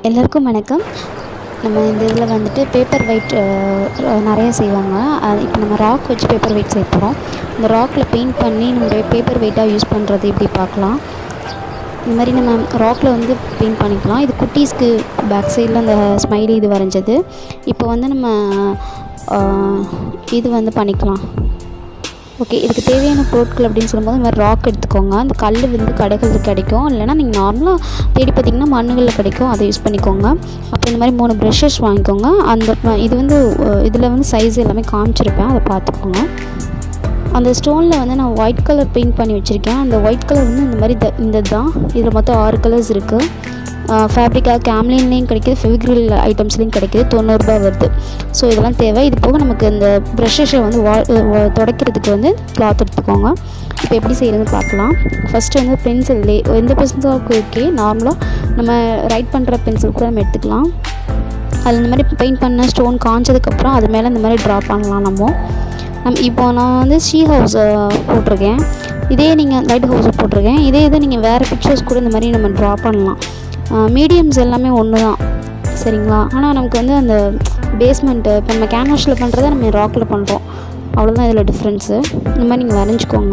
எல்லாருக்கும் வணக்கம் நம்ம இந்த இதில் வந்துட்டு பேப்பர் வெயிட் நிறைய செய்வாங்க அது இப்போ நம்ம ராக் வச்சு பேப்பர் வெயிட் செய்ய போகிறோம் இந்த ராக்கில் பெயிண்ட் பண்ணி நம்மளுடைய பேப்பர் வெயிட்டாக யூஸ் பண்ணுறது எப்படி பார்க்கலாம் இந்த மாதிரி நம்ம ராக்கில் வந்து பெயிண்ட் பண்ணிக்கலாம் இது குட்டீஸ்க்கு பேக் சைடில் அந்த ஸ்மைலி இது வரைஞ்சது இப்போ வந்து நம்ம ஆஹ், இது வந்து பண்ணிக்கலாம் ஓகே இதுக்கு தேவையான பொருட்கள் அப்படின்னு சொல்லும்போது இந்த மாதிரி ராக் எடுத்துக்கோங்க அந்த கல் வந்து கடைகளில் கிடைக்கும் இல்லைனா நீங்கள் நார்மலாக தேடி பார்த்தீங்கன்னா மண்ணுகளில் கிடைக்கும் அதை யூஸ் பண்ணிக்கோங்க அப்புறம் இந்த மாதிரி மூணு ப்ரஷஸ் வாங்கிக்கோங்க அந்த இது வந்து இதில் வந்து சைஸ் எல்லாமே காமிச்சிருப்பேன் அதை பார்த்துக்கோங்க அந்த ஸ்டோனில் வந்து நான் ஒயிட் கலர் பெயிண்ட் பண்ணி வச்சுருக்கேன் அந்த ஒயிட் கலர் வந்து இந்த மாதிரி த இந்த தான் இதில் மொத்தம் ஆறு கலர்ஸ் இருக்குது ஃபேப்ரிக்காக கேம்லின்லேயும் கிடைக்கிது ஃபெவிக்ரில் ஐட்டம்ஸ்லேயும் கிடைக்கிது தொண்ணூறுரூபா வருது ஸோ இதெல்லாம் தேவை இது போக நமக்கு இந்த ப்ரஷஸை வந்து வா வா- துடைக்கிறதுக்கு வந்து கிளாத் எடுத்துக்கோங்க இப்போ எப்படி செய்கிறதுன்னு பார்க்கலாம் ஃபஸ்ட்டு வந்து பென்சில்லே எந்த பென்சிலாவுக்கு ஓகே நார்மலாக நம்ம ரைட் பண்ணுற பென்சில் கூட நம்ம எடுத்துக்கலாம் அதில் இந்த மாதிரி பெயிண்ட் பண்ண ஸ்டோன் காஞ்சதுக்கப்புறம் அது மேலே இந்த மாதிரி ட்ரா பண்ணலாம் நம்ம நம் இப்போ நான் வந்து ஷீ ஹவுஸ் போட்டிருக்கேன் இதே நீங்கள் லைட் ஹவுஸ் போட்டிருக்கேன் இதே இது நீங்கள் வேறு பிக்சர்ஸ் கூட இந்த மாதிரி நம்ம ட்ரா பண்ணலாம் மீடியம்ஸ் எல்லாமே ஒன்று தான் சரிங்களா ஆனால் நமக்கு வந்து அந்த பேஸ்மெண்ட்டு இப்போ நம்ம கேன்வாஷில் பண்ணுறத நம்ம ராக்கில் பண்ணுறோம் அவ்வளோதான் இதில் டிஃப்ரென்ஸு இந்த மாதிரி நீங்கள் வரைஞ்சிக்கோங்க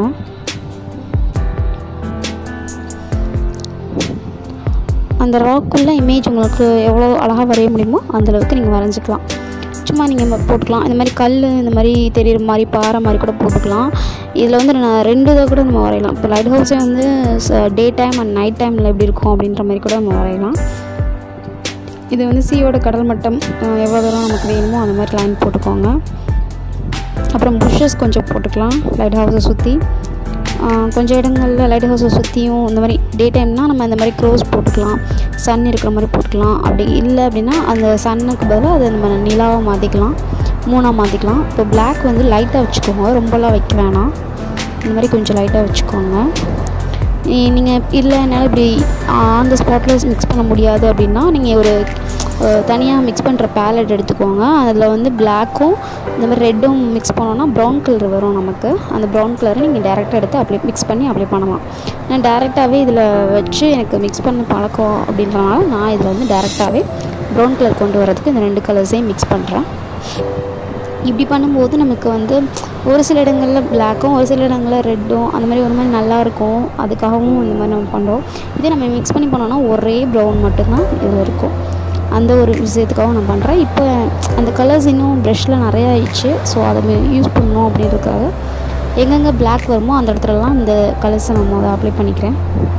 அந்த ராக்குள்ளே இமேஜ் உங்களுக்கு எவ்வளோ அழகாக வரைய முடியுமோ அந்த அளவுக்கு நீங்கள் வரைஞ்சிக்கலாம் சும்மா நீங்கள் போட்டுக்கலாம் இந்த மாதிரி கல் இந்த மாதிரி தெரியுற மாதிரி பாறை மாதிரி கூட போட்டுக்கலாம் இதில் வந்து நான் ரெண்டு இதை கூட நம்ம வரையலாம் இப்போ லைட் ஹவுஸே வந்து டே டைம் அண்ட் நைட் டைமில் எப்படி இருக்கும் அப்படின்ற மாதிரி கூட நம்ம வரையலாம் இது வந்து சீயோட கடல் மட்டம் அஹ், எவ்வளோ தூரம் நமக்கு வேணுமோ அந்த மாதிரி லைன் போட்டுக்கோங்க அப்புறம் புஷ்ஷஸ் கொஞ்சம் போட்டுக்கலாம் லைட் ஹவுஸை சுற்றி கொஞ்சம் இடங்களில் லைட் ஹவுஸை சுற்றியும் இந்த மாதிரி டே டைம்னால் நம்ம இந்த மாதிரி க்ரோஸ் போட்டுக்கலாம் சன் இருக்கிற மாதிரி போட்டுக்கலாம் அப்படி இல்லை அப்படின்னா அந்த சன்னுக்கு பதிலாக அதை நம்ம நிலாவாக மாற்றிக்கலாம் மூணாக மாற்றிக்கலாம் இப்போ Black வந்து லைட்டாக வச்சுக்கோங்க ரொம்பலாம் வைக்க வேணாம் இந்த மாதிரி கொஞ்சம் லைட்டாக வச்சுக்கோங்க நீங்கள் இல்லை என்னால் இப்படி ஆன் த ஸ்பாட்டில் மிக்ஸ் பண்ண முடியாது அப்படின்னா நீங்கள் ஒரு தனியாக மிக்ஸ் பண்ணுற பேலட் எடுத்துக்கோங்க அதில் வந்து பிளாக்கும் இந்த மாதிரி ரெட்டும் மிக்ஸ் பண்ணோன்னா ப்ரௌன் கலர் வரும் நமக்கு அந்த ப்ரௌன் கலரை நீங்கள் டேரெக்டாக எடுத்து அப்ளை மிக்ஸ் பண்ணி அப்ளை பண்ணலாம் நான் டேரெக்டாகவே இதில் வச்சு எனக்கு மிக்ஸ் பண்ண பழக்கம் அப்படின்றனால நான் இதில் வந்து டேரெக்டாகவே ப்ரௌன் கலர் கொண்டு வரதுக்கு இந்த ரெண்டு கலர்ஸையும் மிக்ஸ் பண்ணுறேன் இப்படி பண்ணும்போது நமக்கு வந்து ஒரு சில இடங்களில் பிளாக்கும் ஒரு சில இடங்களில் ரெட்டும் அந்த மாதிரி ஒரு மாதிரி நல்லா இருக்கும் அதுக்காகவும் இந்த மாதிரி நம்ம பண்ணுறோம் இதே நம்ம மிக்ஸ் பண்ணி பண்ணோன்னா ஒரே ப்ரௌன் மட்டும்தான் இதில் இருக்கும் அந்த ஒரு விஷயத்துக்காகவும் நான் பண்ணுறேன் இப்போ அந்த கலர்ஸ் இன்னும் ப்ரஷில் நிறையா ஆயிடுச்சு ஸோ அதை யூஸ் பண்ணணும் அப்படின்றதுக்காக எங்கெங்கே பிளாக் வருமோ அந்த இடத்துலலாம் இந்த கலர்ஸை நம்ம அதை அப்ளை பண்ணிக்கிறேன்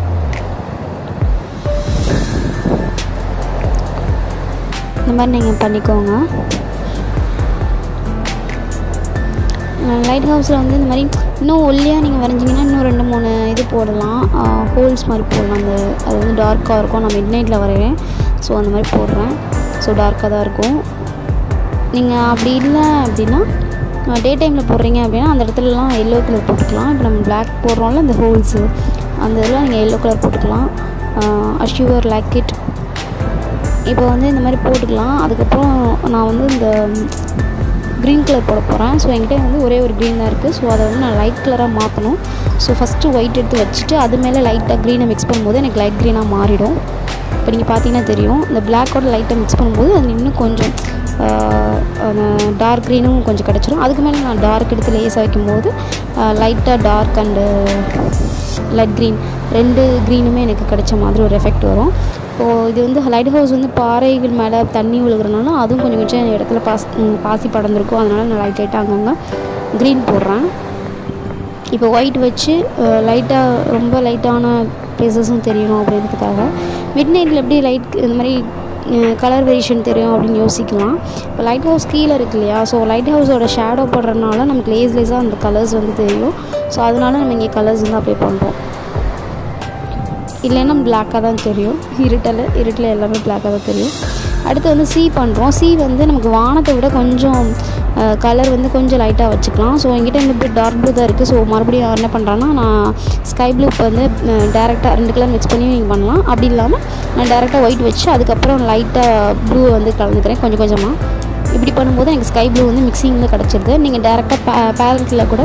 இந்த மாதிரி நீங்கள் பண்ணிக்கோங்க லைட் ஹவுஸில் வந்து இந்த மாதிரி இன்னும் ஒல்லியாக நீங்கள் வரைஞ்சிங்கன்னா இன்னும் ரெண்டு மூணு இது போடலாம் ஹோல்ஸ் மாதிரி போடலாம் அந்த அது வந்து டார்க்காக இருக்கும் நான் மிட் நைட்டில் வரைகிறேன் ஸோ அந்த மாதிரி போடுறேன் ஸோ டார்க்காக தான் இருக்கும் நீங்கள் அப்படி இல்லை அப்படின்னா டே டைமில் போடுறீங்க அப்படின்னா அந்த இடத்துலலாம் எல்லோ கலர் போட்டுக்கலாம் இப்போ நம்ம Black போடுறோம்ல அந்த ஹோல்ஸு அந்த இதெல்லாம் நீங்கள் எல்லோ கலர் போட்டுக்கலாம் அஷ்யூவர் லைக் இட் இப்போ வந்து இந்த மாதிரி போட்டுக்கலாம் அதுக்கப்புறம் நான் வந்து இந்த க்ரீன் கலர் போட போகிறேன் ஸோ என்கிட்ட வந்து ஒரே ஒரு க்ரீன் தான் இருக்குது ஸோ அதை வந்து நான் லைட் கலராக மாற்றணும் ஸோ ஃபஸ்ட்டு ஒயிட் எடுத்து வச்சுட்டு அது மேலே லைட்டாக க்ரீனை மிக்ஸ் பண்ணும்போது எனக்கு லைட் க்ரீனாக மாறிடும் இப்போ நீங்கள் பார்த்தீங்கன்னா தெரியும் இந்த பிளாக்கோட லைட்டை மிக்ஸ் பண்ணும்போது அது இன்னும் கொஞ்சம் டார்க் க்ரீனும் கொஞ்சம் கிடச்சிரும் அதுக்கு மேலே நான் டார்க் எடுத்து லேஸாக வைக்கும்போது லைட்டாக டார்க் அண்டு லைட் க்ரீன் ரெண்டு க்ரீனுமே எனக்கு கிடைச்ச மாதிரி ஒரு எஃபெக்ட் வரும் இப்போது இது வந்து லைட் ஹவுஸ் வந்து பாறைகள் மேலே தண்ணி விழுகிறனால அதுவும் கொஞ்சம் கொஞ்சம் இடத்துல பாஸ் ம், பாசி படர்ந்துருக்கும் அதனால் நான் லைட் லைட்டாக அங்கங்கே க்ரீன் போடுறேன் இப்போ ஒயிட் வச்சு லைட்டாக ரொம்ப லைட்டான ப்ளேசஸும் தெரியணும் அப்படின்றதுக்காக மிட் நைட்டில் எப்படி லைட் இந்த மாதிரி கலர் வேரியேஷன் தெரியும் அப்படின்னு யோசிக்கலாம் இப்போ லைட் ஹவுஸ் கீழே இருக்கு இல்லையா ஸோ லைட் ஹவுஸோட ஷேடோ போடுறதுனால நமக்கு லேஸ் லேஸாக அந்த கலர்ஸ் வந்து தெரியும் ஸோ அதனால நம்ம இங்கே கலர்ஸ் வந்து அப்ளை பண்ணுறோம் இல்லைன்னா பிளாக்காக தான் தெரியும் இருட்டில் இருட்டில் எல்லாமே பிளாக்காக தான் தெரியும் அடுத்து வந்து சி பண்ணுறோம் சி வந்து நமக்கு வானத்தை விட கொஞ்சம் கலர் வந்து கொஞ்சம் லைட்டாக வச்சுக்கலாம் ஸோ என்கிட்ட இந்த இப்படி டார்க் ப்ளூ தான் இருக்குது ஸோ மறுபடியும் நான் என்ன பண்ணுறேன்னா நான் ஸ்கை ப்ளூ வந்து டேரெக்டாக ரெண்டு கலர் மிக்ஸ் பண்ணி நீங்கள் பண்ணலாம் அப்படி இல்லாமல் நான் டேரெக்டாக ஒயிட் வச்சு அதுக்கப்புறம் லைட்டாக ப்ளூ வந்து கலந்துக்கிறேன் கொஞ்சம் கொஞ்சமாக இப்படி பண்ணும்போது எனக்கு ஸ்கை ப்ளூ வந்து மிக்சிங்கில் கிடச்சிருது நீங்கள் டேரெக்டாக பே பேலட்டில் கூட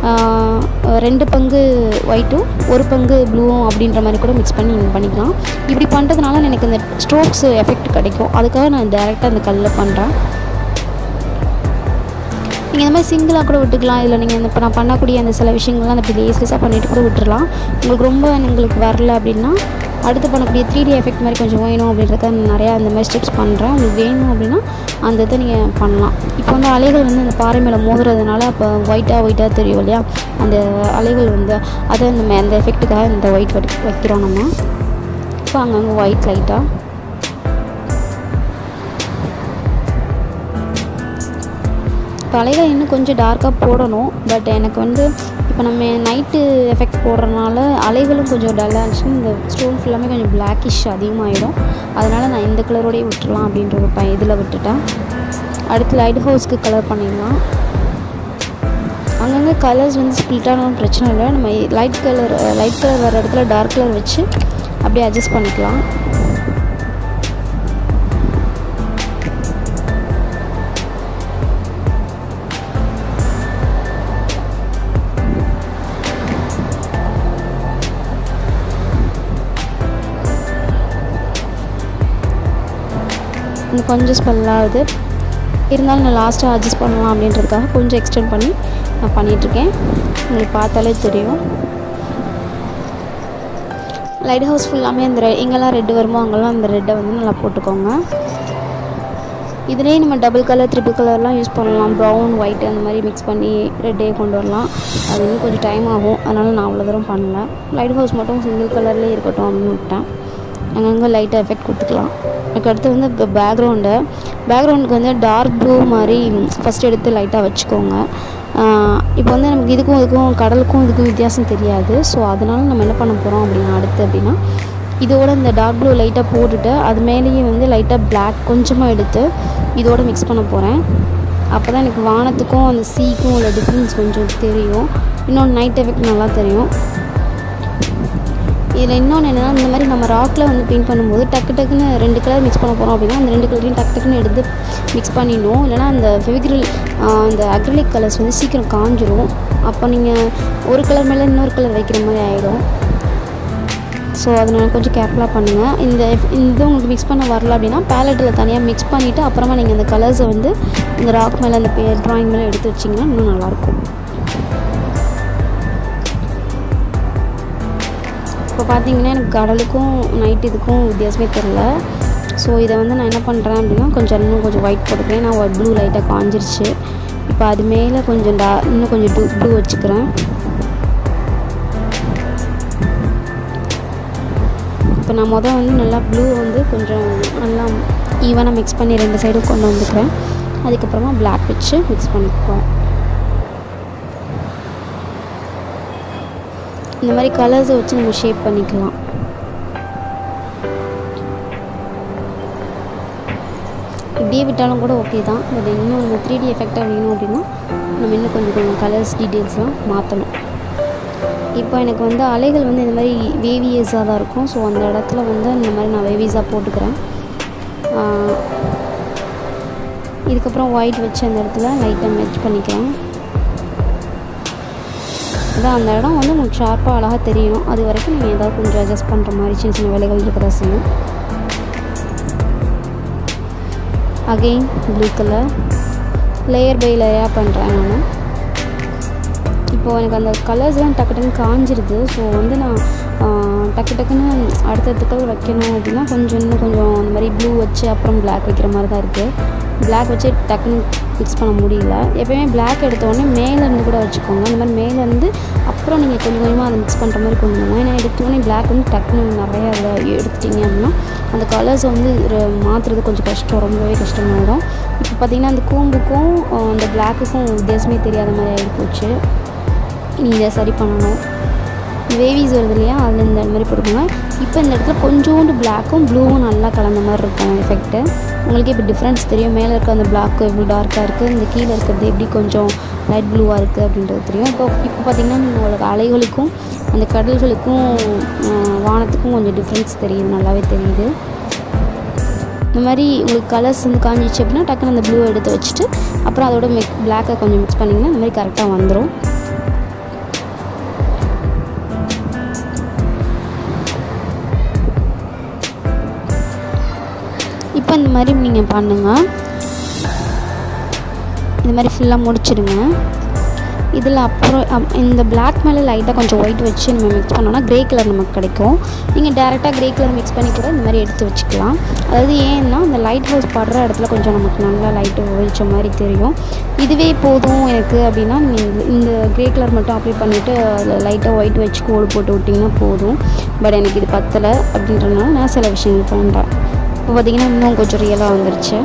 ஆஹ், ரெண்டு பங்கு ஒயிட்டும் ஒரு பங்கு ப்ளூவும் அப்படின்ற மாதிரி கூட மிக்ஸ் பண்ணி நீங்கள் பண்ணிக்கலாம் இப்படி பண்ணுறதுனால எனக்கு இந்த ஸ்ட்ரோக்ஸ் எஃபெக்ட் கிடைக்கும் அதுக்காக நான் டேரெக்டாக அந்த கல்லில் பண்ணுறேன் நீங்கள் இந்த மாதிரி சிங்கிளாக கூட விட்டுக்கலாம் இல்லை நீங்கள் இந்த இப்போ நான் பண்ணக்கூடிய அந்த சில விஷயங்கள்லாம் அந்த லேஸ்லெஸ்ஸாக பண்ணிட்டு கூட விட்டுறலாம் உங்களுக்கு ரொம்ப உங்களுக்கு வரல அப்படின்னா அடுத்து பண்ணக்கூடிய த்ரீ டி எஃபெக்ட் மாதிரி கொஞ்சம் வேணும் அப்படின்றத நான் நிறையா அந்த மாதிரி ஸ்டெப்ஸ் பண்ணுறேன் உங்களுக்கு வேணும் அப்படின்னா அந்த இதை நீங்கள் பண்ணலாம் இப்போ வந்து அலைகள் வந்து அந்த பாறை மேலே மோதுறதுனால அப்போ ஒயிட்டாக ஒயிட்டாக தெரியும் இல்லையா அந்த அலைகள் வந்து அதை அந்த மே- அந்த எஃபெக்ட்டுக்காக இந்த ஒயிட் வைக்கிறோம் நம்ம இப்போ அங்கங்கே ஒயிட் லைட்டாக தலையில் இன்னும் கொஞ்சம் டார்க்காக போடணும் பட் எனக்கு வந்து இப்போ நம்ம நைட்டு எஃபெக்ட் போடுறதுனால அலைகளும் கொஞ்சம் டல்லாக இருந்துச்சு இந்த ஸ்டோன் ஃபுல்லாமே கொஞ்சம் பிளாக்கிஷ் அதிகமாகிடும் அதனால் நான் இந்த கலரோடயே விட்டுறலாம் அப்படின்ற ஒரு ப இதில் விட்டுட்டேன் அடுத்து லைட் ஹவுஸ்க்கு கலர் பண்ணிடலாம் அங்கங்கே கலர்ஸ் வந்து ஸ்ப்ளிட் ஆனாலும் பிரச்சனை இல்லை நம்ம லைட் கலர் லைட் கலர் வர இடத்துல டார்க் கலர் வச்சு அப்படியே அட்ஜஸ்ட் பண்ணிக்கலாம் இன்னும் கொஞ்சம் ஸ்பெல் ஆகுது இருந்தாலும் நான் லாஸ்ட்டாக அட்ஜஸ்ட் பண்ணலாம் அப்படின்றதுக்காக கொஞ்சம் எக்ஸ்டெண்ட் பண்ணி நான் பண்ணிகிட்ருக்கேன் உங்களுக்கு பார்த்தாலே தெரியும் லைட் ஹவுஸ் ஃபுல்லாமே அந்த ரெ எங்கெல்லாம் ரெட்டு வருமோ அங்கெல்லாம் அந்த ரெட்டை வந்து நல்லா போட்டுக்கோங்க இதுலேயே நம்ம டபுள் கலர் ட்ரிபிள் கலர்லாம் யூஸ் பண்ணலாம் ப்ரௌன் ஒயிட் அந்த மாதிரி மிக்ஸ் பண்ணி ரெட்டே கொண்டு வரலாம் அது இன்னும் கொஞ்சம் டைம் ஆகும் அதனால் நான் அவ்வளோ தூரம் பண்ணல லைட் ஹவுஸ் மட்டும் சிங்கிள் கலர்லேயே இருக்கட்டும் அப்படின்னு விட்டேன் அங்கங்கே லைட்டாக எஃபெக்ட் கொடுத்துக்கலாம் அதுக்கு அடுத்து வந்து இப்போ பேக்ரவுண்டு பேக்ரவுண்டுக்கு வந்து டார்க் ப்ளூ மாதிரி ஃபஸ்ட் எடுத்து லைட்டாக வச்சுக்கோங்க ஆஹ் இப்போ வந்து நமக்கு இதுக்கும் இதுக்கும் கடலுக்கும் இதுக்கும் வித்தியாசம் தெரியாது ஸோ அதனால நம்ம என்ன பண்ண போகிறோம் அப்படின்னா அடுத்து அப்படின்னா இதோட இந்த டார்க் ப்ளூ லைட்டாக போட்டுட்டு அது மேலேயே வந்து லைட்டாக Black கொஞ்சமாக எடுத்து இதோட மிக்ஸ் பண்ண போகிறேன் அப்போ தான் எனக்கு வானத்துக்கும் அந்த சீக்கும் உள்ள டிஃப்ரென்ஸ் கொஞ்சம் தெரியும் இன்னொன்று நைட் எஃபெக்ட் நல்லா தெரியும் இதில் இன்னொன்று என்னென்னா இந்த மாதிரி நம்ம ராக்கில் வந்து பெயிண்ட் பண்ணும்போது டக்கு டக்குன்னு ரெண்டு கலர் மிக்ஸ் பண்ண போகிறோம் அப்படின்னா அந்த ரெண்டு கலரையும் டக்கு டக்குன்னு எடுத்து மிக்ஸ் பண்ணிடணும் இல்லைனா அந்த ஃபெவிக்ரில் அந்த அக்ரிலிக் கலர்ஸ் வந்து சீக்கிரம் காஞ்சிரும் அப்போ நீங்கள் ஒரு கலர் மேலே இன்னொரு கலர் வைக்கிற மாதிரி ஆகிடும் ஸோ அதனால் கொஞ்சம் கேர்ஃபுல்லாக பண்ணுங்கள் இந்த இந்த இது உங்களுக்கு மிக்ஸ் பண்ண வரல அப்படின்னா பேலட்டில் தனியாக மிக்ஸ் பண்ணிவிட்டு அப்புறமா நீங்கள் அந்த கலர்ஸை வந்து இந்த ராக் மேலே அந்த ட்ராயிங் மேலே எடுத்து வச்சிங்கன்னா இன்னும் நல்லாயிருக்கும் இப்போ பார்த்தீங்கன்னா எனக்கு கடலுக்கும் நைட் இதுக்கும் வித்தியாசமே தெரில ஸோ இதை வந்து நான் என்ன பண்ணுறேன் அப்படின்னா கொஞ்சம் இன்னும் கொஞ்சம் ஒயிட் போட்டுக்கிறேன் நான் ப்ளூ லைட்டாக காஞ்சிருச்சு இப்போ அது மேலே கொஞ்சம் டா இன்னும் கொஞ்சம் ப்ளூ ப்ளூ வச்சுக்கிறேன் இப்போ நான் மொதல் வந்து நல்லா ப்ளூ வந்து கொஞ்சம் நல்லா ஈவனாக மிக்ஸ் பண்ணி ரெண்டு சைடும் கொண்டு வந்துக்கிறேன் அதுக்கப்புறமா Black வச்சு மிக்ஸ் பண்ணிக்குவேன் இந்த மாதிரி கலர்ஸை வச்சு நம்ம ஷேப் பண்ணிக்கலாம் இப்படியே விட்டாலும் கூட ஓகே தான் பட் இன்னும் நம்ம த்ரீ டி எஃபெக்டாக வேணும் அப்படின்னா நம்ம இன்னும் கொஞ்சம் கொஞ்சம் கலர்ஸ் டீட்டெயில்ஸ்லாம் மாற்றணும் இப்போ எனக்கு வந்து அலைகள் வந்து இந்த மாதிரி வேவியஸாக தான் இருக்கும் ஸோ அந்த இடத்துல வந்து இந்த மாதிரி நான் வேவிஸாக போட்டுக்கிறேன் ஆஹ் இதுக்கப்புறம் ஒயிட் வச்சு அந்த இடத்துல லைட்டாக மெச் பண்ணிக்கிறேன் அதான் அந்த இடம் வந்து உங்களுக்கு ஷார்ப்பாக அழகாக தெரியணும் அது வரைக்கும் நீங்கள் ஏதாவது கொஞ்சம் அட்ஜஸ்ட் பண்ணுற மாதிரி சின்ன சின்ன வேலைகள் இருக்கிற செய்யும் again blue colour layer by லேயராக பண்ணுறேன் நான் இப்போது எனக்கு அந்த கலர்ஸ்லாம் டக்கு டக்குன்னு காஞ்சிருது ஸோ வந்து நான் ஆஹ், டக்கு டக்குன்னு அடுத்தடுத்த கலர் வைக்கணும் அப்படின்னா கொஞ்சம் இன்னும் கொஞ்சம் அந்த மாதிரி ப்ளூ வச்சு அப்புறம் Black வைக்கிற மாதிரி தான் இருக்குது Black வச்சு டக்குன்னு மிக்ஸ் பண்ண முடியல எப்பயுமே Black எடுத்த உடனே மேலே இருந்து கூட வச்சுக்கோங்க அந்த மாதிரி மேலே இருந்து அப்புறம் நீங்கள் கொஞ்சம் கொஞ்சமாக அதை மிக்ஸ் பண்ணுற மாதிரி கொண்டு வரணும் ஏன்னா எடுத்தோடனே Black வந்து டக்குன்னு நிறையா அதில் எடுத்துட்டீங்க அப்படின்னா அந்த கலர்ஸை வந்து ர- மாற்றுறது கொஞ்சம் கஷ்டம் ரொம்பவே கஷ்டமாயிடும் இப்போ பார்த்தீங்கன்னா அந்த கூம்புக்கும் ஆஹ், அந்த பிளாக்குக்கும் வித்தியாசமே தெரியாத மாதிரி ஆகி போச்சு இனி இதை சரி பண்ணணும் வேவிஸ் வருது இல்லையா அதில் இந்த மாதிரி போட்டுக்கோங்க இப்போ இந்த இடத்துல கொஞ்சோண்டு பிளாக்கும் ப்ளூவும் நல்லா கலந்த மாதிரி இருக்கும் எஃபெக்ட்டு உங்களுக்கே இப்போ டிஃப்ரென்ஸ் தெரியும் மேலே இருக்க அந்த பிளாக் எவ்வளோ டார்க்காக இருக்குது இந்த கீழே இருக்கிறது எப்படி கொஞ்சம் லைட் ப்ளூவாக இருக்குது அப்படின்றது தெரியும் இப்போ இப்போ பார்த்தீங்கன்னா உங்களுக்கு அலைகளுக்கும் அந்த கடல்களுக்கும் ஆஹ், வானத்துக்கும் கொஞ்சம் டிஃப்ரென்ஸ் தெரியுது நல்லாவே தெரியுது இந்த மாதிரி உங்களுக்கு கலர்ஸ் வந்து காஞ்சிச்சு அப்படின்னா டக்குன்னு அந்த ப்ளூவை எடுத்து வச்சுட்டு அப்புறம் அதோட மிக் பிளாக்கை கொஞ்சம் மிக்ஸ் பண்ணிங்கன்னா இந்த மாதிரி கரெக்டாக வந்துடும் இந்த மாதிரி நீங்கள் பண்ணுங்கள் இந்த மாதிரி ஃபுல்லாக முடிச்சிடுங்க இதில் அப்புறம் அப்- இந்த Black மேலே லைட்டாக கொஞ்சம் ஒயிட் வச்சு நம்ம மிக்ஸ் பண்ணோம்னா க்ரே கலர் நமக்கு கிடைக்கும் நீங்கள் டேரெக்டாக க்ரே கலர் மிக்ஸ் பண்ணி கூட இந்த மாதிரி எடுத்து வச்சுக்கலாம் அதாவது ஏன்னா அந்த லைட் ஹவுஸ் படுற இடத்துல கொஞ்சம் நமக்கு நல்லா லைட்டு வெளிச்ச மாதிரி தெரியும் இதுவே போதும் எனக்கு அப்படின்னா நீங்கள் இந்த க்ரே கலர் மட்டும் அப்ளை பண்ணிவிட்டு அதில் லைட்டாக ஒயிட் வச்சு கோடு போட்டு விட்டிங்கன்னா போதும் பட் எனக்கு இது பத்தலை அப்படின்றதுனால நான் சில விஷயங்கள் பண்ணுறேன் இப்போ பார்த்தீங்கன்னா இன்னும் கொஞ்சம் ரியலாக வந்துருச்சு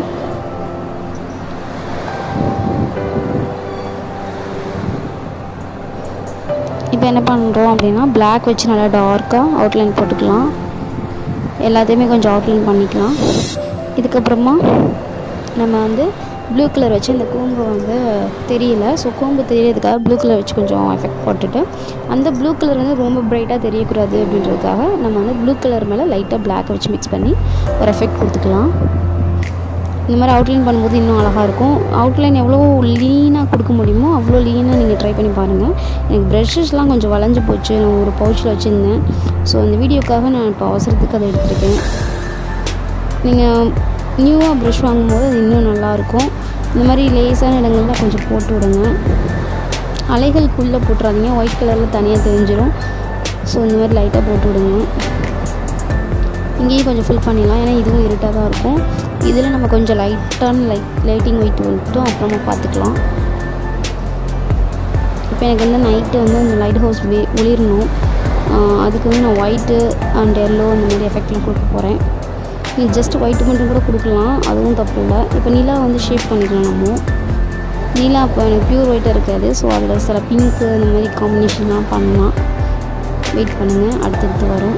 இப்போ என்ன பண்ணுறோம் அப்படின்னா Black வச்சு நல்லா டார்க்காக அவுட்லைன் போட்டுக்கலாம் எல்லாத்தையுமே கொஞ்சம் அவுட்லைன் பண்ணிக்கலாம் இதுக்கப்புறமா நம்ம வந்து ப்ளூ கலர் வச்சு இந்த கூம்பு வந்து தெரியல ஸோ கூம்பு தெரியறதுக்காக ப்ளூ கலர் வச்சு கொஞ்சம் எஃபெக்ட் போட்டுட்டு அந்த ப்ளூ கலர் வந்து ரொம்ப பிரைட்டாக தெரியக்கூடாது அப்படின்றதுக்காக நம்ம வந்து ப்ளூ கலர் மேலே லைட்டாக Black வச்சு மிக்ஸ் பண்ணி ஒரு எஃபெக்ட் கொடுத்துக்கலாம் இந்த மாதிரி அவுட்லைன் பண்ணும்போது இன்னும் அழகாக இருக்கும் அவுட்லைன் எவ்வளோ லீனாக கொடுக்க முடியுமோ அவ்வளோ லீனாக நீங்கள் ட்ரை பண்ணி பாருங்கள் எனக்கு ப்ரஷஸ்லாம் கொஞ்சம் வளைஞ்சு போச்சு நான் ஒரு பவுச்சில் வச்சுருந்தேன் ஸோ இந்த வீடியோக்காக நான் இப்போ அவசரத்துக்கு அதை எடுத்திருக்கேன் நீங்கள் நியூவாக ப்ரஷ் வாங்கும்போது அது இன்னும் நல்லாயிருக்கும் இந்த மாதிரி லேசான இடங்கள்ல கொஞ்சம் போட்டு விடுங்க அலைகளுக்குள்ளே போட்டுறாதீங்க ஒயிட் கலரில் தனியாக தெரிஞ்சிடும் ஸோ இந்த மாதிரி லைட்டாக போட்டு விடுங்க இங்கேயும் கொஞ்சம் ஃபில் பண்ணிடலாம் ஏன்னா இதுவும் இருட்டாக தான் இருக்கும் இதில் நம்ம கொஞ்சம் லைட்டான லைட் லைட்டிங் வெயிட் வந்துட்டும் அப்புறமா பார்த்துக்கலாம் இப்போ எனக்கு வந்து நைட்டு வந்து அந்த லைட் ஹவுஸ் வெ ஒளிரணும் ஆஹ் அதுக்கு வந்து நான் ஒயிட்டு அண்ட் எல்லோ இந்த மாதிரி எஃபெக்ட்லாம் கொடுக்க போகிறேன் நீ ஜஸ்ட் ஒயிட் மட்டும் கூட கொடுக்கலாம் அதுவும் தப்பு இல்லை இப்போ நிலா வந்து ஷேப் பண்ணிக்கலாம் நம்ம நீலா இப்போ எனக்கு பியூர் ஒயிட்டாக இருக்காது ஸோ அதில் சில பிங்க்கு இந்த மாதிரி காம்பினேஷன்லாம் பண்ணலாம் வெயிட் பண்ணுங்கள் அடுத்தடுத்து வரும்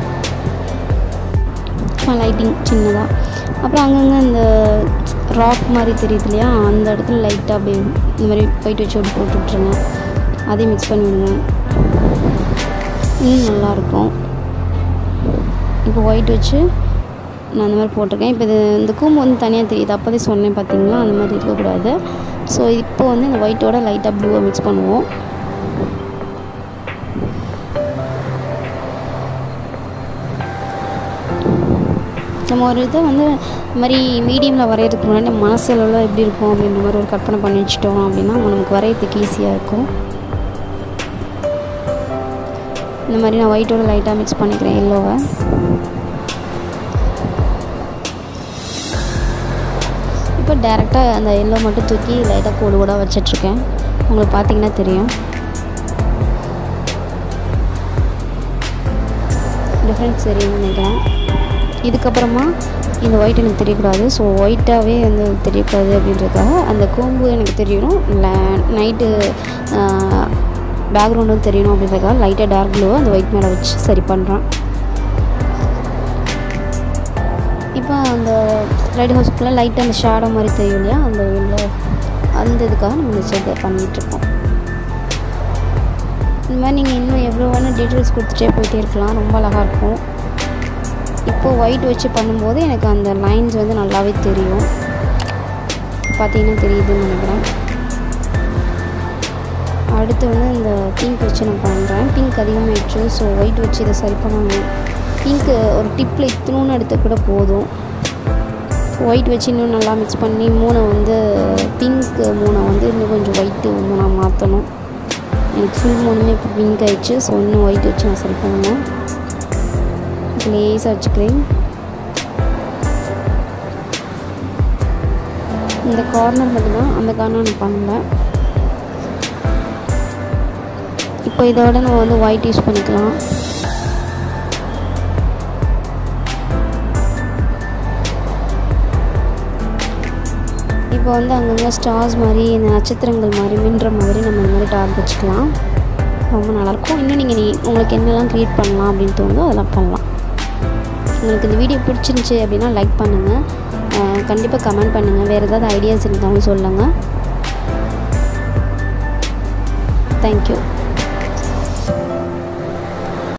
லைட்டிங் சின்னதாக அப்புறம் அங்கங்கே இந்த ராக் மாதிரி தெரியுது இல்லையா அந்த இடத்துல லைட்டாக அப்படியே இந்த மாதிரி ஒயிட் வச்சு ஒன்று போட்டு விட்ருங்க அதையும் மிக்ஸ் பண்ணி விடுங்க இன்னும் நல்லாயிருக்கும் இப்போ ஒயிட் வச்சு நான் அந்த மாதிரி போட்டிருக்கேன் இப்போ இது இந்த கூம்பு வந்து தனியாக தெரியுது அப்போதே சொன்னேன் பார்த்தீங்களா அந்த மாதிரி இருக்கக்கூடாது ஸோ இப்போ வந்து இந்த ஒயிட்டோட லைட்டாக ப்ளூவை மிக்ஸ் பண்ணுவோம் நம்ம ஒரு இதை வந்து இந்த மாதிரி மீடியமில் வரைகிறதுக்கு முன்னாடி நம்ம மனசளவில் எப்படி இருக்கும் அப்படின்ற மாதிரி ஒரு கற்பனை பண்ணி வச்சுட்டோம் அப்படின்னா நமக்கு வரைகிறதுக்கு ஈஸியாக இருக்கும் இந்த மாதிரி நான் ஒயிட்டோட லைட்டாக மிக்ஸ் பண்ணிக்கிறேன் எல்லோவை இப்போ டேரெக்டாக அந்த எல்லோ மட்டும் தூக்கி லைட்டாக கோடு கூட வச்சிட்ருக்கேன் உங்களுக்கு பார்த்தீங்கன்னா தெரியும் டிஃப்ரென்ஸ் தெரியும்னு நினைக்கிறேன் இதுக்கப்புறமா இந்த ஒயிட் எனக்கு தெரியக்கூடாது ஸோ ஒயிட்டாகவே வந்து தெரியக்கூடாது அப்படின்றதுக்காக அந்த கோம்பு எனக்கு தெரியணும் நைட்டு பேக்ரவுண்டும் தெரியணும் அப்படின்றதுக்காக லைட்டாக டார்க் ப்ளூவை அந்த ஒயிட் மேலே வச்சு சரி பண்ணுறேன் இப்போ அந்த லைட் ஹவுஸ்க்குள்ளே லைட்டாக அந்த ஷேடோ மாதிரி தெரியும் இல்லையா அந்த உள்ள அந்த இதுக்காக நம்ம இந்த செட்டை பண்ணிகிட்ருக்கோம் இந்த மாதிரி நீங்கள் இன்னும் எவ்வளோ வேணால் டீட்டெயில்ஸ் கொடுத்துட்டே போயிட்டே இருக்கலாம் ரொம்ப அழகாக இருக்கும் இப்போது ஒயிட் வச்சு பண்ணும்போது எனக்கு அந்த லைன்ஸ் வந்து நல்லாவே தெரியும் பார்த்தீங்கன்னா தெரியுதுன்னு நினைக்கிறேன் அடுத்து வந்து இந்த பிங்க் வச்சு நான் பண்ணுறேன் பிங்க் அதிகமாகிடுச்சு ஸோ ஒயிட் வச்சு இதை சரி பண்ணணும் பிங்க்கு ஒரு டிப்பில் இத்தணுன்னு எடுத்து கூட போதும் ஒயிட் வச்சு இன்னும் நல்லா மிக்ஸ் பண்ணி மூணை வந்து பிங்க் மூணை வந்து இன்னும் கொஞ்சம் ஒயிட்டு மூணாக மாற்றணும் எனக்கு ஃபுல் மூணுமே இப்போ பிங்க் ஆயிடுச்சு ஸோ இன்னும் ஒயிட் வச்சு நான் சரி பண்ணுவேன் லேஸாக வச்சுக்கிறேன் இந்த கார்னர் மட்டும்தான் அந்த கார்னர் நான் பண்ணல இப்போ இதோட நம்ம வந்து ஒயிட் யூஸ் பண்ணிக்கலாம் இப்போ வந்து அங்கங்கே ஸ்டார்ஸ் மாதிரி இந்த நட்சத்திரங்கள் மாதிரி மின்ற மாதிரி நம்ம இந்த மாதிரி டார்க் வச்சுக்கலாம் ரொம்ப நல்லாயிருக்கும் இன்னும் நீங்கள் நீ உங்களுக்கு என்னெல்லாம் க்ரியேட் பண்ணலாம் அப்படின்னு தோணுதோ அதெல்லாம் பண்ணலாம் உங்களுக்கு இந்த வீடியோ பிடிச்சிருந்துச்சி அப்படின்னா லைக் பண்ணுங்கள் கண்டிப்பாக கமெண்ட் பண்ணுங்கள் வேறு ஏதாவது ஐடியாஸ் இருந்தாலும் சொல்லுங்கள் தேங்க்யூ